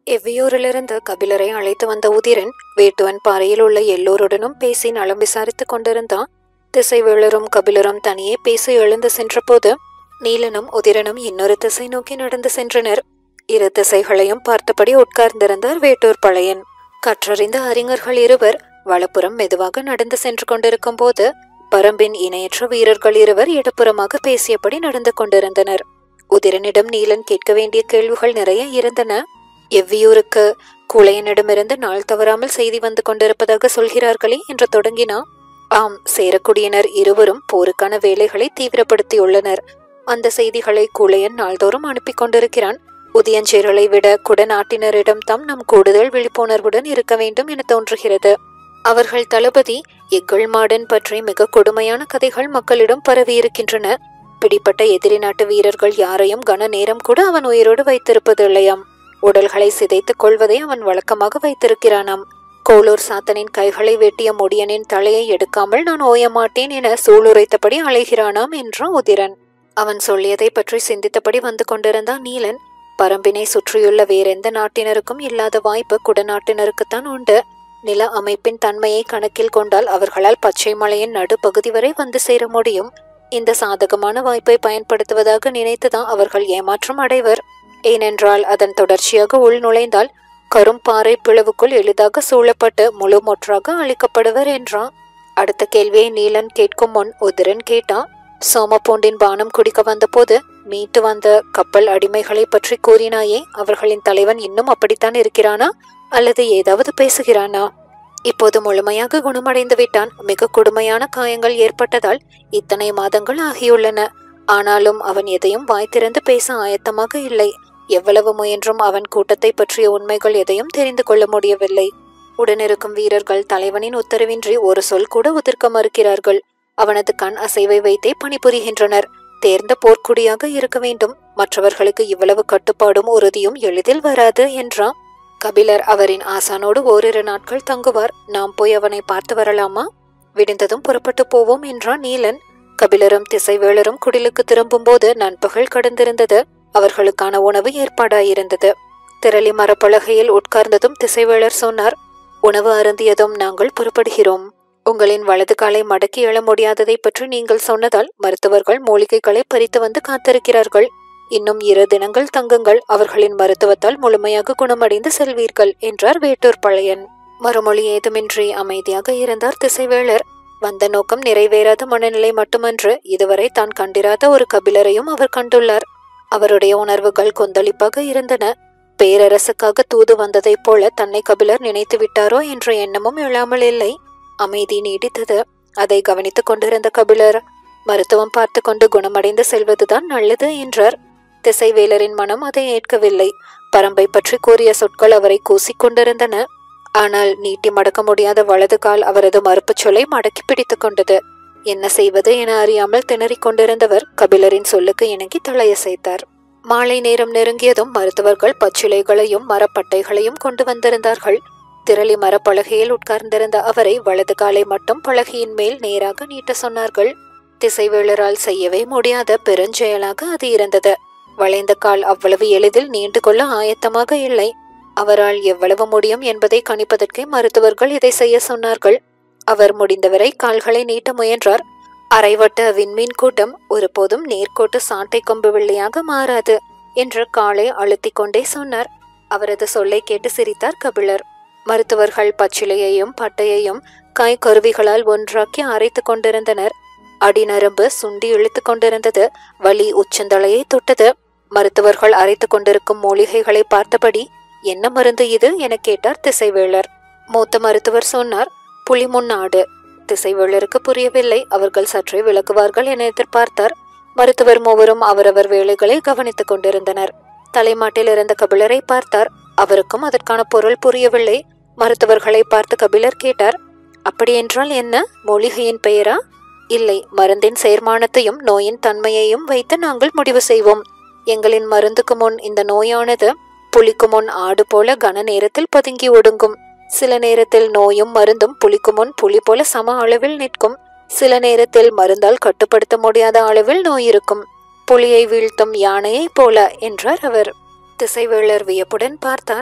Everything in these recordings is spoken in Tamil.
எவ்வியூரிலிருந்து கபிலரை அழைத்து வந்த உதிரன் வேட்டுவன் பாறையில் உள்ள எல்லோருடனும் பேசி நலம் விசாரித்துக் கொண்டிருந்தான் திசைவேளரும் கபிலரும் தனியே பேசி எழுந்து சென்றபோது நீலனும் உதிரனும் இன்னொரு திசை நோக்கி நடந்து சென்றனர் இரு திசைகளையும் பார்த்தபடி உட்கார்ந்திருந்தார் வேட்டூர் பழையன் கற்றறிந்த அறிஞர்கள் இருவர் வலப்புறம் மெதுவாக நடந்து சென்று கொண்டிருக்கும் போது பரம்பின் இணையற்ற வீரர்கள் இருவர் இடப்புறமாக பேசியபடி நடந்து கொண்டிருந்தனர் உதிரனிடம் நீலன் கேட்க வேண்டிய கேள்விகள் நிறைய இருந்தன எவ்வியூருக்கு குளையனிடமிருந்து நாள் தவறாமல் செய்தி வந்து கொண்டிருப்பதாக சொல்கிறார்களே என்று தொடங்கினான் ஆம் சேரக்குடியினர் இருவரும் போருக்கான வேலைகளை தீவிரப்படுத்தியுள்ளனர் அந்த செய்திகளை குளையன் நாள்தோறும் அனுப்பி கொண்டிருக்கிறான் உதயஞ்சேரலை விட குடநாட்டினரிடம் தாம் நம் கூடுதல் விழிப்புணர்வுடன் இருக்க வேண்டும் என தோன்றுகிறது அவர்கள் தளபதி எக்கள்மாடன் பற்றி மிக கொடுமையான கதைகள் மக்களிடம் பரவியிருக்கின்றன பிடிப்பட்ட எதிரி நாட்டு வீரர்கள் யாரையும் கன நேரம் கூட அவன் உயிரோடு வைத்திருப்பதில்லையாம் உடல்களை சிதைத்துக் கொள்வதை அவன் வழக்கமாக வைத்திருக்கிறானாம் கோளூர் சாத்தனின் கைகளை வெட்டிய முடியனின் தலையை எடுக்காமல் நான் ஓய மாட்டேன் என சூளுரைத்தபடி அலைகிறானாம் என்றான் உதிரன் அவன் சொல்லியதை பற்றி சிந்தித்தபடி வந்து கொண்டிருந்தான் நீலன் பரம்பினை சுற்றியுள்ள வேறெந்த நாட்டினருக்கும் இல்லாத வாய்ப்பு குடநாட்டினருக்குத்தான் உண்டு நில அமைப்பின் தன்மையை கணக்கில் கொண்டால் அவர்களால் பச்சை மலையின் நடுப்பகுதி வரை வந்து சேர முடியும் இந்த சாதகமான வாய்ப்பை பயன்படுத்துவதாக நினைத்துதான் அவர்கள் ஏமாற்றம் அடைவர் ஏனென்றால் அதன் தொடர்ச்சியாக உள் நுழைந்தால் கரும்பாறை பிளவுக்குள் எளிதாக சூழப்பட்டு முழு முற்றாக அழிக்கப்படுவர் என்றான் அடுத்த கேள்வியை நீலன் கேட்கும் முன் உதிரன் கேட்டான் சோமப்பூண்டின் பானம் குடிக்க வந்தபோது மீட்டு வந்த கப்பல் அடிமைகளை பற்றி கூறினாயே அவர்களின் தலைவன் இன்னும் அப்படித்தான் இருக்கிறானா அல்லது ஏதாவது பேசுகிறானா இப்போது முழுமையாக குணமடைந்து விட்டான் மிக கொடுமையான காயங்கள் ஏற்பட்டதால் இத்தனை மாதங்கள் ஆகியுள்ளன ஆனாலும் அவன் எதையும் வாய் திறந்து பேச ஆயத்தமாக இல்லை எவ்வளவு முயன்றும் அவன் கூட்டத்தை பற்றிய உண்மைகள் எதையும் தெரிந்து கொள்ள முடியவில்லை உடனிருக்கும் வீரர்கள் தலைவனின் உத்தரவின்றி ஒரு சொல் கூட உதிர்க்க மறுக்கிறார்கள் அவனது கண் அசைவை வைத்தே பணிபுரிகின்றனர் தேர்ந்த போர்க்குடியாக இருக்க வேண்டும் மற்றவர்களுக்கு இவ்வளவு கட்டுப்பாடும் உறுதியும் எளிதில் வராது என்றான் கபிலர் அவரின் ஆசானோடு ஓரிரு நாட்கள் தங்குவார் நாம் போய் அவனை பார்த்து வரலாமா விடிந்ததும் புறப்பட்டு போவோம் என்றான் நீலன் கபிலரும் திசைவேளரும் குடிலுக்கு திரும்பும்போது நண்பகல் கடந்திருந்தது அவர்களுக்கான உணவு ஏற்பாடாயிருந்தது திரளி மரப்பலகையில் உட்கார்ந்ததும் திசைவேளர் சொன்னார் உணவு அருந்தியதும் நாங்கள் புறப்படுகிறோம் உங்களின் வலது காலை மடக்கி எழ முடியாததை பற்றி நீங்கள் சொன்னதால் மருத்துவர்கள் மூலிகைகளை பறித்து வந்து காத்திருக்கிறார்கள் இன்னும் இரு தினங்கள் தங்குங்கள் அவர்களின் மருத்துவத்தால் முழுமையாக குணமடைந்து செல்வீர்கள் என்றார் வேட்டூர் பழையன் மறுமொழி ஏதுமின்றி அமைதியாக இருந்தார் திசைவேளர் வந்த நோக்கம் நிறைவேறாத மனநிலை மட்டுமன்று இதுவரை தான் கண்டிராத ஒரு கபிலரையும் அவர் கண்டுள்ளார் அவருடைய உணர்வுகள் கொந்தளிப்பாக இருந்தன பேரரசுக்காக தூது வந்ததைப் போல தன்னை கபிலர் நினைத்து விட்டாரோ என்ற எண்ணமும் எழாமல் இல்லை அமைதி நீடித்தது அதை கவனித்துக் கொண்டிருந்த கபிலர் மருத்துவம் பார்த்து கொண்டு குணமடைந்து செல்வதுதான் நல்லது என்றார் திசைவேலரின் மனம் அதை ஏற்கவில்லை பரம்பை பற்றி கூறிய சொற்கள் அவரை கூசிக் கொண்டிருந்தன ஆனால் நீட்டி மடக்க முடியாத வலது கால் அவரது மறுப்புச் சொல்லை மடக்கி பிடித்துக் கொண்டது என்ன செய்வது என அறியாமல் திணறிக் கொண்டிருந்தவர் கபிலரின் சொல்லுக்கு இணங்கி தலையசைத்தார் மாலை நேரம் நெருங்கியதும் மருத்துவர்கள் பச்சிலைகளையும் மரப்பட்டைகளையும் கொண்டு வந்திருந்தார்கள் திரளி மரப்பலகையில் உட்கார்ந்திருந்த அவரை வலது காலை மட்டும் பலகையின் மேல் நேராக நீட்ட சொன்னார்கள் திசைவேளரால் செய்யவே முடியாத பெருஞ்செயலாக அது இருந்தது வளைந்த கால் அவ்வளவு எளிதில் நீண்டு கொள்ள ஆயத்தமாக இல்லை அவரால் எவ்வளவு முடியும் என்பதை கணிப்பதற்கே மருத்துவர்கள் இதை செய்ய சொன்னார்கள் அவர் முடிந்தவரை கால்களை நீட்ட முயன்றார் அரைவட்ட விண்மீன் கூட்டம் ஒருபோதும் நேர்கோட்டு சாட்டை கொம்பு வெள்ளையாக மாறாது என்று காலை அழுத்திக் கொண்டே சொன்னார் அவரது சொல்லை கேட்டு சிரித்தார் கபிலர் மருத்துவர்கள் பச்சிலையையும் பட்டையையும் காய் கருவிகளால் ஒன்றாக்கி அரைத்து கொண்டிருந்தனர் அடிநரம்பு சுண்டி இழுத்து கொண்டிருந்தது வலி உச்சந்தலையை தொட்டது மருத்துவர்கள் அரைத்து கொண்டிருக்கும் மூலிகைகளை பார்த்தபடி என்ன மருந்து இது என கேட்டார் திசைவேளர் மூத்த மருத்துவர் சொன்னார் புலிமுன்னாடு திசைவேளருக்கு புரியவில்லை அவர்கள் சற்றே விளக்குவார்கள் என எதிர்பார்த்தார் மருத்துவர் மூவரும் அவரவர் வேலைகளை கவனித்துக் கொண்டிருந்தனர் தலைமாட்டில் இருந்த கபிலரை பார்த்தார் அவருக்கும் அதற்கான பொருள் புரியவில்லை மருத்துவர்களை பார்த்து கபிலர் கேட்டார் அப்படியென்றால் என்ன மூலிகையின் பெயரா இல்லை மருந்தின் சேர்மானத்தையும் நோயின் தன்மையையும் வைத்து நாங்கள் முடிவு செய்வோம் எங்களின் மருந்துக்கு முன் இந்த நோயானது புலிக்கு முன் ஆடு போல கன நேரத்தில் பதுங்கி ஒடுங்கும் சில நேரத்தில் நோயும் மருந்தும் புலிக்கு முன் புலி போல சம அளவில் நிற்கும் சில நேரத்தில் மருந்தால் கட்டுப்படுத்த முடியாத அளவில் நோய் இருக்கும் புலியை வீழ்த்தும் யானையைப் போல என்றார் அவர் திசைவேளர் வியப்புடன் பார்த்தார்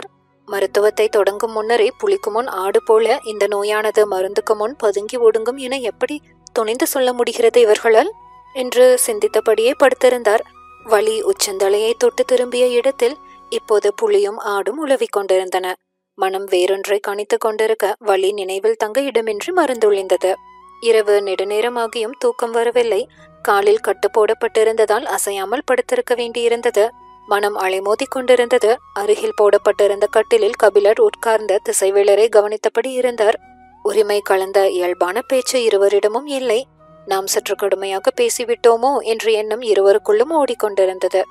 மருத்துவத்தை தொடங்கும் முன்னரே புலிக்கு முன் ஆடு போல இந்த நோயானது மருந்துக்கு முன் பதுங்கி ஒடுங்கும் என எப்படி துணிந்து சொல்ல முடிகிறது இவர்களால் என்று சிந்தித்தபடியே படுத்திருந்தார் வலி உச்சந்தலையை தொட்டு திரும்பிய இடத்தில் இப்போது புலியும் ஆடும் உலவிக் கொண்டிருந்தன மனம் வேறொன்றை கணித்து கொண்டிருக்க வலி நினைவில் தங்க இடமின்றி மறந்துழிந்தது இரவு நெடுநேரமாகியும் தூக்கம் வரவில்லை காலில் கட்டு போடப்பட்டிருந்ததால் அசையாமல் படுத்திருக்க வேண்டியிருந்தது மனம் அலைமோதி கொண்டிருந்தது அருகில் போடப்பட்டிருந்த கட்டிலில் கபிலர் உட்கார்ந்த திசைவேளரை கவனித்தபடி இருந்தார் உரிமை கலந்த இயல்பான பேச்சு இருவரிடமும் இல்லை நாம் சற்று கடுமையாக பேசிவிட்டோமோ என்ற எண்ணம் இருவருக்குள்ளும் ஓடிக்கொண்டிருந்தது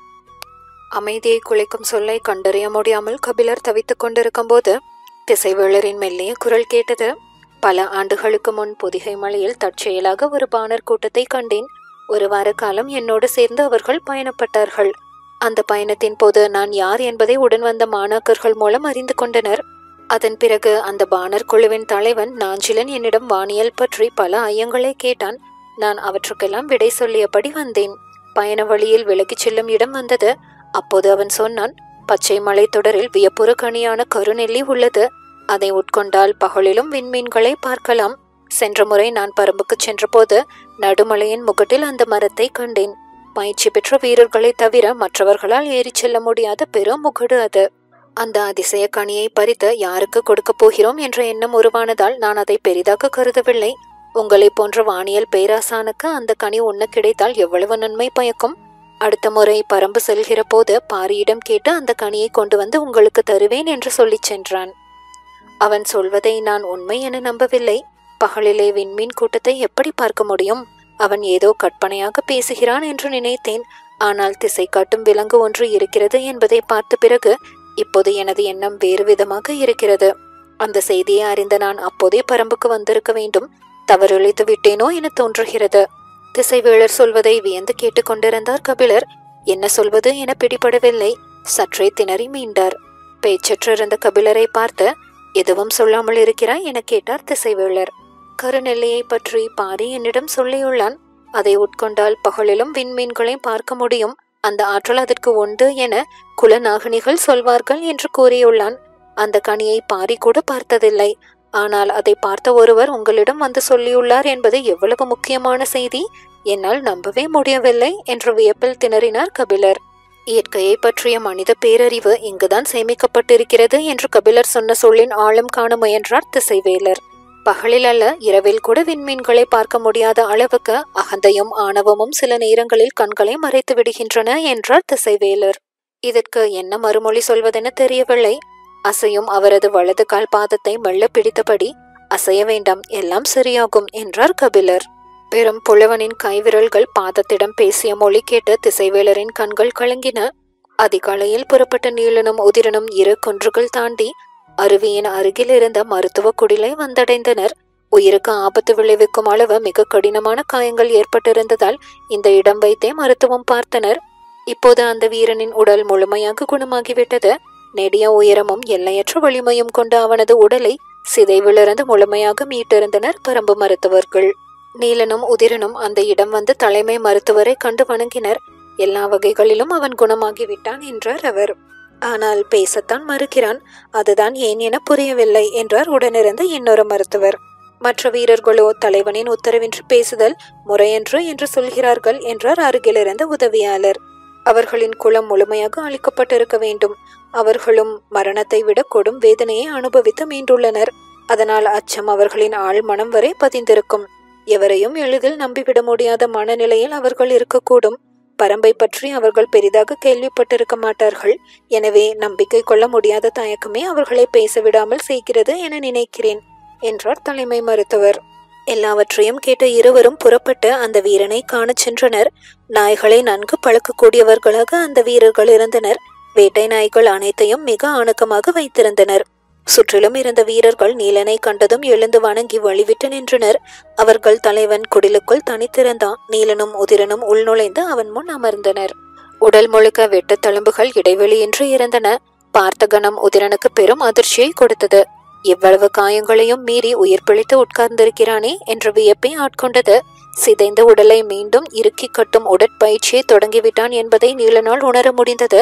அமைதியை குலைக்கும் சொல்லை கண்டறிய முடியாமல் கபிலர் தவித்துக் கொண்டிருக்கும் போது திசைவேளரின் மெல்லிய குரல் கேட்டது பல ஆண்டுகளுக்கு முன் பொதிகை மலையில் தற்செயலாக ஒரு பாணர் கூட்டத்தை கண்டேன் ஒரு வார காலம் என்னோடு சேர்ந்து அவர்கள் பயணப்பட்டார்கள் அந்த பயணத்தின் போது நான் யார் என்பதை உடன் வந்த மாணாக்கர்கள் மூலம் அறிந்து கொண்டனர் அதன் பிறகு அந்த பாணர் குழுவின் தலைவன் நாஞ்சிலன் என்னிடம் வானியல் பற்றி பல ஐயங்களை கேட்டான் நான் அவற்றுக்கெல்லாம் விடை சொல்லியபடி வந்தேன் பயண வழியில் விலகிச் செல்லும் இடம் வந்தது அப்போது அவன் சொன்னான் பச்சை மலை தொடரில் வியப்புற கனியான கருநெல்லி உள்ளது அதை உட்கொண்டால் பகலிலும் விண்மீன்களை பார்க்கலாம் சென்ற முறை நான் பரம்புக்கு சென்றபோது நடுமலையின் முகட்டில் அந்த மரத்தை கண்டேன் பயிற்சி பெற்ற வீரர்களை தவிர மற்றவர்களால் ஏறிச் செல்ல முடியாத பெரும் முகடு அது அந்த அதிசய கனியை பறித்து யாருக்கு கொடுக்கப் போகிறோம் என்ற எண்ணம் உருவானதால் நான் அதை பெரிதாக கருதவில்லை உங்களைப் போன்ற வானியல் பேராசானுக்கு அந்த கனி உண்ண கிடைத்தால் எவ்வளவு நன்மை பயக்கும் அடுத்த முறை பரம்பு செல்கிற போது பாரியிடம் கேட்டு அந்த கனியை கொண்டு வந்து உங்களுக்கு தருவேன் என்று சொல்லிச் சென்றான் அவன் சொல்வதை நான் உண்மை என நம்பவில்லை பகலிலே விண்மீன் கூட்டத்தை எப்படி பார்க்க முடியும் அவன் ஏதோ கற்பனையாக பேசுகிறான் என்று நினைத்தேன் ஆனால் திசை காட்டும் விலங்கு ஒன்று இருக்கிறது என்பதை பார்த்த பிறகு இப்போது எனது எண்ணம் வேறு விதமாக இருக்கிறது அந்த செய்தியை அறிந்த நான் அப்போதே பரம்புக்கு வந்திருக்க வேண்டும் தவறிழைத்து விட்டேனோ என தோன்றுகிறது திசைவேளர் சொல்வதை வியந்து கேட்டுக்கொண்டிருந்தார் கபிலர் என்ன சொல்வது என பிடிபடவில்லை சற்றே திணறி மீண்டார் பேச்சற்றிருந்த கபிலரை பார்த்து எதுவும் சொல்லாமல் இருக்கிறாய் என கேட்டார் திசைவேளர் கருநெல்லையை பற்றி பாரி என்னிடம் சொல்லியுள்ளான் அதை உட்கொண்டால் பகலிலும் விண்மீன்களை பார்க்க முடியும் அந்த ஆற்றல் அதற்கு உண்டு என குலநாகனிகள் சொல்வார்கள் என்று கூறியுள்ளான் அந்த கனியை பாரி கூட பார்த்ததில்லை ஆனால் அதை பார்த்த ஒருவர் உங்களிடம் வந்து சொல்லியுள்ளார் என்பது எவ்வளவு முக்கியமான செய்தி என்னால் நம்பவே முடியவில்லை என்று வியப்பில் திணறினார் கபிலர் இயற்கையை பற்றிய மனித பேரறிவு இங்குதான் சேமிக்கப்பட்டிருக்கிறது என்று கபிலர் சொன்ன சொல்லின் ஆழம் காண முயன்றார் திசைவேலர் பகலில் அல்ல இரவில் கூட விண்மீன்களை பார்க்க முடியாத அளவுக்கு அகந்தையும் ஆணவமும் சில நேரங்களில் கண்களை மறைத்து விடுகின்றன என்றார் திசைவேலர் இதற்கு என்ன மறுமொழி சொல்வதென தெரியவில்லை அசையும் அவரது வலது கால் பாதத்தை மெல்ல பிடித்தபடி அசைய வேண்டாம் எல்லாம் சரியாகும் என்றார் கபிலர் பெரும் புலவனின் கைவிரல்கள் பாதத்திடம் பேசிய மொழி கேட்டு திசைவேலரின் கண்கள் கலங்கின அதிகாலையில் புறப்பட்ட நீலனும் உதிரனும் இரு குன்றுகள் தாண்டி அருவியின் அருகில் இருந்த மருத்துவ குடிலை வந்தடைந்தனர் உயிருக்கு ஆபத்து விளைவிக்கும் அளவு மிக கடினமான காயங்கள் ஏற்பட்டிருந்ததால் இந்த இடம் வைத்தே மருத்துவம் பார்த்தனர் இப்போது அந்த வீரனின் உடல் முழுமையாக குணமாகிவிட்டது நெடிய உயரமும் எல்லையற்ற வலிமையும் கொண்ட அவனது உடலை சிதைவிலிருந்து முழுமையாக மீட்டிருந்தனர் பரம்பு மருத்துவர்கள் நீலனும் உதிரனும் அந்த இடம் வந்து தலைமை மருத்துவரை கண்டு வணங்கினர் எல்லா வகைகளிலும் அவன் குணமாகிவிட்டான் என்றார் அவர் ஆனால் பேசத்தான் மறுக்கிறான் அதுதான் ஏன் என புரியவில்லை என்றார் உடனிருந்த இன்னொரு மருத்துவர் மற்ற வீரர்களோ தலைவனின் உத்தரவின்றி பேசுதல் முறையன்று என்று சொல்கிறார்கள் என்றார் அருகிலிருந்த உதவியாளர் அவர்களின் குலம் முழுமையாக அளிக்கப்பட்டிருக்க வேண்டும் அவர்களும் மரணத்தை விட கொடும் வேதனையை அனுபவித்து மீண்டுள்ளனர் அதனால் அச்சம் அவர்களின் ஆழ் மனம் வரை பதிந்திருக்கும் எவரையும் எளிதில் நம்பிவிட முடியாத மனநிலையில் அவர்கள் இருக்கக்கூடும் பரம்பை பற்றி அவர்கள் பெரிதாக கேள்விப்பட்டிருக்க மாட்டார்கள் எனவே நம்பிக்கை கொள்ள முடியாத தயக்கமே அவர்களை பேச விடாமல் செய்கிறது என நினைக்கிறேன் என்றார் தலைமை மருத்துவர் எல்லாவற்றையும் கேட்ட இருவரும் புறப்பட்டு அந்த வீரனை காணச் சென்றனர் நாய்களை நன்கு பழக்கக்கூடியவர்களாக அந்த வீரர்கள் இருந்தனர் வேட்டை நாய்கள் அனைத்தையும் மிக அணுக்கமாக வைத்திருந்தனர் சுற்றிலும் இருந்த வீரர்கள் நீலனை கண்டதும் எழுந்து வணங்கி வழிவிட்டு நின்றனர் அவர்கள் தலைவன் குடிலுக்குள் தனித்திருந்தான் நீலனும் உதிரனும் உள்நுழைந்து அவன் முன் அமர்ந்தனர் உடல் முழுக்க வெட்டுத் தழும்புகள் இடைவெளியின்றி இருந்தன பார்த்த கணம் உதிரனுக்கு பெரும் அதிர்ச்சியை கொடுத்தது இவ்வளவு காயங்களையும் மீறி உயிர் பிழைத்து உட்கார்ந்திருக்கிறானே என்ற வியப்பை ஆட்கொண்டது சிதைந்த உடலை மீண்டும் இறுக்கி கட்டும் உடற்பயிற்சியை தொடங்கிவிட்டான் என்பதை நீலனால் உணர முடிந்தது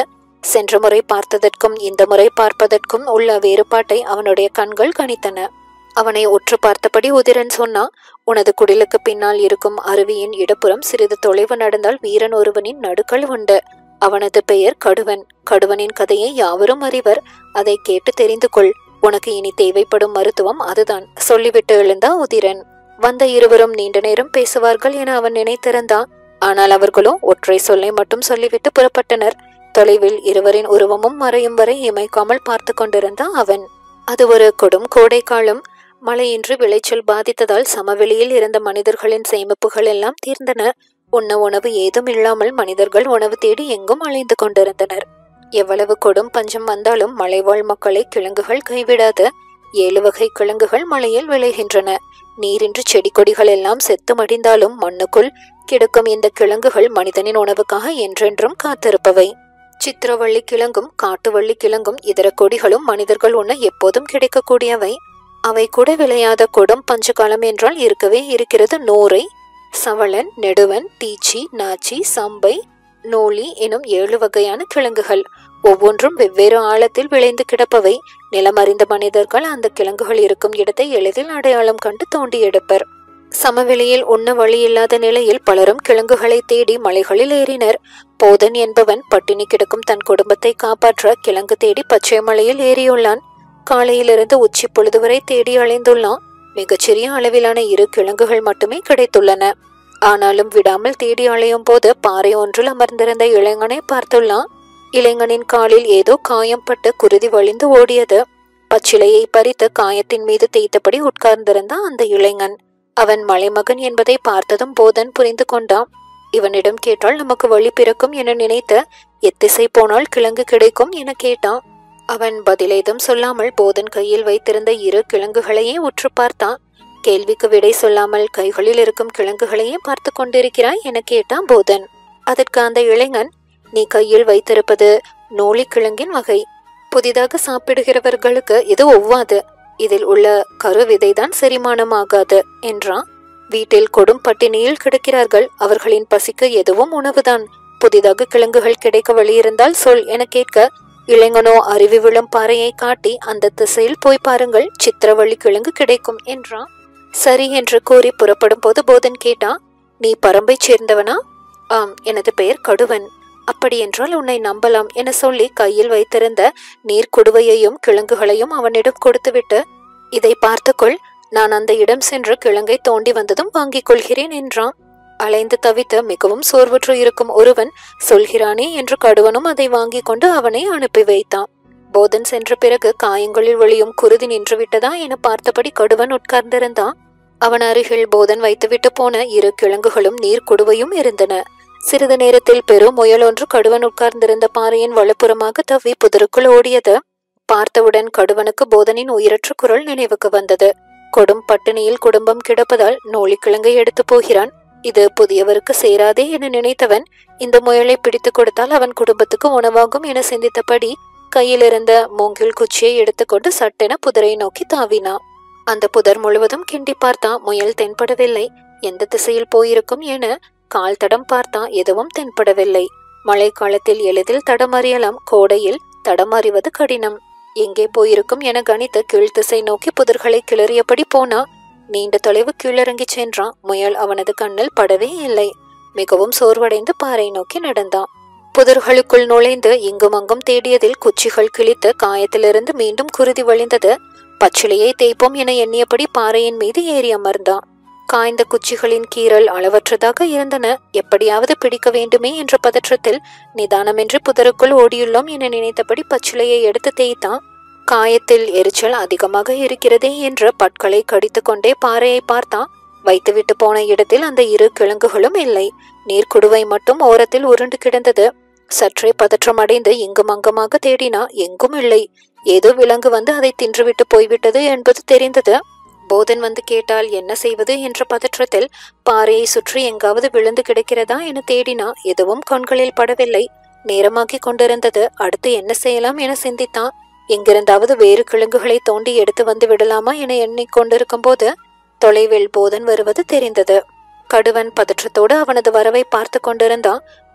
சென்ற முறை பார்த்ததற்கும் இந்த முறை பார்ப்பதற்கும் உள்ள வேறுபாட்டை அவனுடைய கண்கள் கணித்தன அவனை உற்று பார்த்தபடி உதிரன் சொன்னா உனது குடிலுக்கு பின்னால் இருக்கும் அருவியின் இடப்புறம் சிறிது தொலைவு நடந்தால் வீரன் ஒருவனின் நடுக்கள் உண்டு அவனது பெயர் கடுவன் கடுவனின் கதையை யாவரும் அறிவர் அதை கேட்டு தெரிந்து கொள் உனக்கு இனி தேவைப்படும் மருத்துவம் அதுதான் சொல்லிவிட்டு எழுந்தா உதிரன் வந்த இருவரும் நீண்ட நேரம் பேசுவார்கள் என அவன் நினைத்திருந்தான் ஆனால் அவர்களோ ஒற்றை சொல்லை மட்டும் சொல்லிவிட்டு புறப்பட்டனர் தொலைவில் இருவரின் உருவமும் மறையும் வரை இமைக்காமல் பார்த்து கொண்டிருந்தான் அவன் அது ஒரு கொடும் கோடை காலம் மழையின்றி விளைச்சல் பாதித்ததால் சமவெளியில் இருந்த மனிதர்களின் சேமிப்புகள் எல்லாம் தீர்ந்தன உண்ண உணவு ஏதும் இல்லாமல் மனிதர்கள் உணவு தேடி எங்கும் அலைந்து கொண்டிருந்தனர் எவ்வளவு கொடும் பஞ்சம் வந்தாலும் மலைவாழ் மக்களை கிழங்குகள் கைவிடாது ஏழு வகை கிழங்குகள் மலையில் விளைகின்றன நீரின்றி செடி கொடிகள் எல்லாம் செத்து மடிந்தாலும் மண்ணுக்குள் கிடக்கும் இந்த கிழங்குகள் மனிதனின் உணவுக்காக என்றென்றும் காத்திருப்பவை சித்திரவள்ளி கிழங்கும் காட்டுவள்ளி கிழங்கும் இதர கொடிகளும் மனிதர்கள் உண்ண எப்போதும் கிடைக்கக்கூடியவை அவை கூட விளையாத கொடும் பஞ்சகாலம் என்றால் இருக்கவே இருக்கிறது நோரை சவளன் நெடுவன் தீச்சி நாச்சி சம்பை நூலி எனும் ஏழு வகையான கிழங்குகள் ஒவ்வொன்றும் வெவ்வேறு ஆழத்தில் விளைந்து கிடப்பவை நிலமறிந்த மனிதர்கள் அந்த கிழங்குகள் இருக்கும் இடத்தை எளிதில் அடையாளம் கண்டு தோண்டி எடுப்பர் சமவெளியில் உண்ண வழியில்லாத நிலையில் பலரும் கிழங்குகளை தேடி மலைகளில் ஏறினர் போதன் என்பவன் பட்டினி கிடக்கும் தன் குடும்பத்தை காப்பாற்ற கிழங்கு தேடி பச்சை மலையில் ஏறியுள்ளான் காலையிலிருந்து உச்சி பொழுது வரை தேடி அலைந்துள்ளான் மிகச்சிறிய அளவிலான இரு கிழங்குகள் மட்டுமே கிடைத்துள்ளன ஆனாலும் விடாமல் தேடி அலையும் போது பாறை ஒன்றில் அமர்ந்திருந்த இளைஞனை பார்த்துள்ளான் இளைஞனின் காலில் ஏதோ காயம்பட்டு குருதி வழிந்து ஓடியது பச்சிலையை பறித்து காயத்தின் மீது தேய்த்தபடி உட்கார்ந்திருந்தான் அந்த இளைஞன் அவன் மலைமகன் என்பதை பார்த்ததும் போதன் புரிந்து கொண்டான் இவனிடம் கேட்டால் நமக்கு வழி பிறக்கும் என நினைத்த எத்திசை போனால் கிழங்கு கிடைக்கும் என கேட்டான் அவன் பதிலேதும் சொல்லாமல் போதன் கையில் வைத்திருந்த இரு கிழங்குகளையே உற்று பார்த்தான் கேள்விக்கு விடை சொல்லாமல் கைகளில் இருக்கும் கிழங்குகளையே பார்த்து கொண்டிருக்கிறாய் என கேட்டான் போதன் அதற்கு அந்த இளைஞன் நீ கையில் வைத்திருப்பது நூலி கிழங்கின் வகை புதிதாக சாப்பிடுகிறவர்களுக்கு இது ஒவ்வாது இதில் உள்ள கரு விதைதான் செரிமானமாகாது என்றான் வீட்டில் கொடும் பட்டினியில் கிடக்கிறார்கள் அவர்களின் பசிக்கு எதுவும் உணவுதான் புதிதாக கிழங்குகள் கிடைக்க வழியிருந்தால் சொல் என கேட்க இளைஞனோ அருவி விழும் பாறையை காட்டி அந்த திசையில் போய் பாருங்கள் சித்திரவள்ளி கிழங்கு கிடைக்கும் என்றான் சரி என்று கூறி புறப்படும் போது போதன் கேட்டான் நீ பரம்பைச் சேர்ந்தவனா ஆம் எனது பெயர் கடுவன் அப்படியென்றால் உன்னை நம்பலாம் என சொல்லி கையில் வைத்திருந்த நீர்க்குடுவையையும் கிழங்குகளையும் அவனிடம் கொடுத்துவிட்டு இதை பார்த்துக்கொள் நான் அந்த இடம் சென்று கிழங்கை தோண்டி வந்ததும் வாங்கிக் கொள்கிறேன் என்றான் அலைந்து தவித்து மிகவும் சோர்வுற்று இருக்கும் ஒருவன் சொல்கிறானே என்று கடுவனும் அதை வாங்கிக் கொண்டு அவனை அனுப்பி வைத்தான் போதன் சென்ற பிறகு காயங்களில் ஒளியும் குருதி நின்று விட்டதா என பார்த்தபடி கடுவன் உட்கார்ந்திருந்தான் அவன் அருகில் போதன் வைத்துவிட்டு போன இரு கிழங்குகளும் நீர்க்குடுவையும் இருந்தன சிறிது நேரத்தில் பெரும் முயல் ஒன்று கடுவன் உட்கார்ந்திருந்த பாறையின் வலப்புறமாக தவ்வி புதருக்குள் ஓடியது பார்த்தவுடன் கடுவனுக்கு போதனின் உயிரற்ற குரல் நினைவுக்கு வந்தது கொடும் பட்டினியில் குடும்பம் கிடப்பதால் நோழிக்கிழங்கை எடுத்து போகிறான் இது புதியவருக்கு சேராதே என நினைத்தவன் இந்த முயலை பிடித்து கொடுத்தால் அவன் குடும்பத்துக்கு உணவாகும் என சிந்தித்தபடி கையில் இருந்த மூங்கில் குச்சியை எடுத்துக்கொண்டு சட்டென புதரை நோக்கி தாவினான் அந்த புதர் முழுவதும் கிண்டி பார்த்தான் முயல் தென்படவில்லை எந்த திசையில் போயிருக்கும் என கால் தடம் பார்த்தான் எதுவும் தென்படவில்லை மழை காலத்தில் எளிதில் தடம் அறியலாம் கோடையில் தடம் அறிவது கடினம் எங்கே போயிருக்கும் என கணித்து கீழ்த்திசை நோக்கி புதர்களை கிளறியபடி போனா நீண்ட தொலைவு கீழிறங்கிச் சென்றான் முயல் அவனது கண்ணில் படவே இல்லை மிகவும் சோர்வடைந்து பாறை நோக்கி நடந்தான் புதர்களுக்குள் நுழைந்து இங்கும் அங்கும் தேடியதில் குச்சிகள் கிழித்து காயத்திலிருந்து மீண்டும் குருதி வழிந்தது பச்சிலையை தேய்ப்போம் என எண்ணியபடி பாறையின் மீது ஏறி அமர்ந்தான் காய்ந்த குச்சிகளின் கீறல் அளவற்றதாக இருந்தன எப்படியாவது பிடிக்க வேண்டுமே என்ற பதற்றத்தில் நிதானமின்றி புதருக்குள் ஓடியுள்ளோம் என நினைத்தபடி பச்சிலையை எடுத்து தேய்த்தான் காயத்தில் எரிச்சல் அதிகமாக இருக்கிறதே என்று பற்களை கடித்துக்கொண்டே பாறையை பார்த்தான் வைத்துவிட்டு போன இடத்தில் அந்த இரு கிழங்குகளும் இல்லை நீர்க்குடுவை மட்டும் ஓரத்தில் உருண்டு கிடந்தது சற்றே பதற்றம் அடைந்து இங்கும் அங்குமாக தேடினா எங்கும் இல்லை ஏதோ விலங்கு வந்து அதை தின்றுவிட்டு போய்விட்டது என்பது தெரிந்தது போதன் வந்து கேட்டால் என்ன செய்வது என்ற பதற்றத்தில் பாறையை சுற்றி எங்காவது விழுந்து கிடக்கிறதா என தேடினா எதுவும் கண்களில் படவில்லை நேரமாக்கிக் கொண்டிருந்தது அடுத்து என்ன செய்யலாம் என சிந்தித்தான் எங்கிருந்தாவது வேறு கிழங்குகளை தோண்டி எடுத்து வந்து விடலாமா என எண்ணிக்கொண்டிருக்கும் போது தொலைவில் போதன் வருவது தெரிந்தது கடுவன் பதற்றத்தோடு அவனது வரவை பார்த்து கொண்டிருந்தான்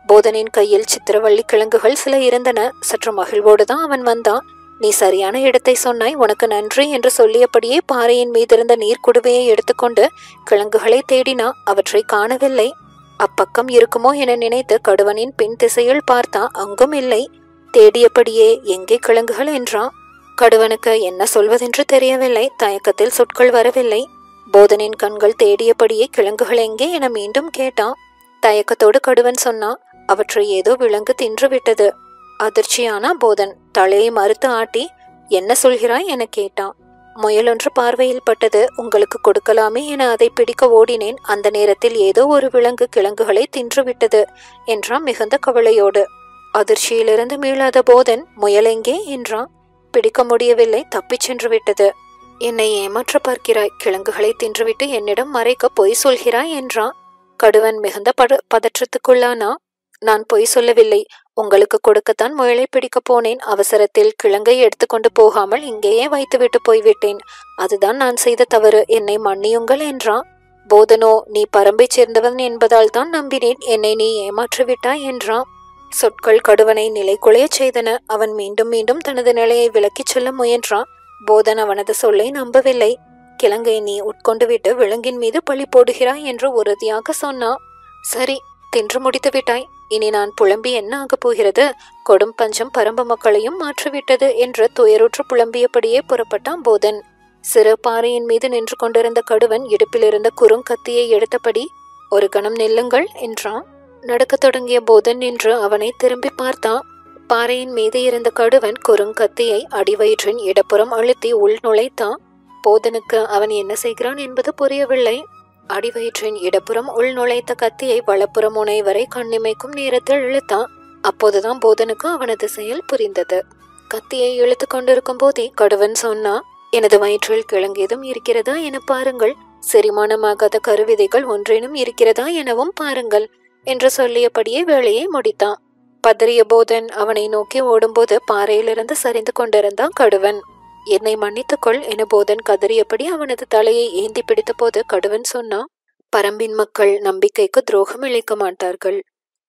போதனின் கையில் சித்திரவள்ளி கிழங்குகள் சில இருந்தன சற்று மகிழ்வோடு தான் அவன் வந்தான் நீ சரியான இடத்தை சொன்னாய் உனக்கு நன்றி என்று சொல்லியபடியே பாறையின் மீதிருந்த நீர்க்குடுவையை எடுத்துக்கொண்டு கிழங்குகளை தேடினா அவற்றை காணவில்லை அப்பக்கம் இருக்குமோ என நினைத்து கடுவனின் பின் திசையில் பார்த்தா அங்கும் இல்லை தேடியபடியே எங்கே கிழங்குகள் என்றான் கடுவனுக்கு என்ன சொல்வதென்று தெரியவில்லை தயக்கத்தில் சொற்கள் வரவில்லை போதனின் கண்கள் தேடியபடியே கிழங்குகள் எங்கே என மீண்டும் கேட்டான் தயக்கத்தோடு கடுவன் சொன்னான் அவற்றை ஏதோ விலங்கு தின்று விட்டது அதிர்ச்சியானா போதன் தலையை மறுத்து ஆட்டி என்ன சொல்கிறாய் என கேட்டான் முயலொன்று பார்வையில் பட்டது உங்களுக்கு கொடுக்கலாமே என அதை பிடிக்க ஓடினேன் அந்த நேரத்தில் ஏதோ ஒரு விலங்கு கிழங்குகளை தின்றுவிட்டது என்றான் மிகுந்த கவலையோடு அதிர்ச்சியிலிருந்து மீளாத போதன் முயலெங்கே என்றான் பிடிக்க முடியவில்லை தப்பிச் சென்று விட்டது என்னை ஏமாற்ற பார்க்கிறாய் கிழங்குகளை தின்றுவிட்டு என்னிடம் மறைக்க பொய் சொல்கிறாய் என்றான் கடுவன் மிகுந்த பட பதற்றத்துக்குள்ளானா நான் பொய் சொல்லவில்லை உங்களுக்கு கொடுக்கத்தான் முயலை பிடிக்கப் போனேன் அவசரத்தில் கிழங்கை எடுத்துக்கொண்டு போகாமல் இங்கேயே வைத்துவிட்டு போய்விட்டேன் அதுதான் நான் செய்த தவறு என்னை மன்னியுங்கள் என்றான் போதனோ நீ பரம்பைச் சேர்ந்தவன் என்பதால் தான் நம்பினேன் என்னை நீ ஏமாற்றிவிட்டாய் என்றான் சொற்கள் கடுவனை நிலைக்குலையச் செய்தன அவன் மீண்டும் மீண்டும் தனது நிலையை விளக்கிச் சொல்ல முயன்றான் போதன் அவனது சொல்லை நம்பவில்லை கிழங்கை நீ உட்கொண்டு விட்டு விலங்கின் மீது பழி போடுகிறாய் என்று உறுதியாக சொன்னான் சரி தின்று முடித்து விட்டாய் இனி நான் புலம்பி என்ன ஆகப் போகிறது கொடும் பஞ்சம் பரம்பு மக்களையும் மாற்றிவிட்டது என்று துயருற்று புலம்பியபடியே புறப்பட்டான் போதன் சிறு பாறையின் மீது நின்று கொண்டிருந்த கடுவன் இடுப்பில் இருந்த குறுங்கத்தியை எடுத்தபடி ஒரு கணம் நில்லுங்கள் என்றான் நடக்கத் தொடங்கிய போதன் நின்று அவனை திரும்பி பார்த்தான் பாறையின் மீது இருந்த கடுவன் குறுங்கத்தியை அடிவயிற்றின் இடப்புறம் அழுத்தி உள் நுழைத்தான் போதனுக்கு அவன் என்ன செய்கிறான் என்பது புரியவில்லை அடிவயிற்றின் இடப்புறம் உள் நுழைத்த கத்தியை வலப்புறம் முனை வரை கண்ணிமைக்கும் நேரத்தில் இழுத்தான் அப்போதுதான் போதனுக்கு அவனது செயல் புரிந்தது கத்தியை இழுத்து கொண்டிருக்கும் போதே கடுவன் சொன்னா எனது வயிற்றில் கிழங்கேதும் இருக்கிறதா என பாருங்கள் செரிமானமாகாத கருவிதைகள் ஒன்றேனும் இருக்கிறதா எனவும் பாருங்கள் என்று சொல்லியபடியே வேலையை முடித்தான் பதறிய போதன் அவனை நோக்கி ஓடும்போது பாறையிலிருந்து சரிந்து கொண்டிருந்தான் கடுவன் என்னை மன்னித்துக்கொள் என போதன் கதறியபடி அவனது தலையை ஏந்தி பிடித்தபோது கடுவன் சொன்னான் பரம்பின் மக்கள் நம்பிக்கைக்கு துரோகம் இழைக்க மாட்டார்கள்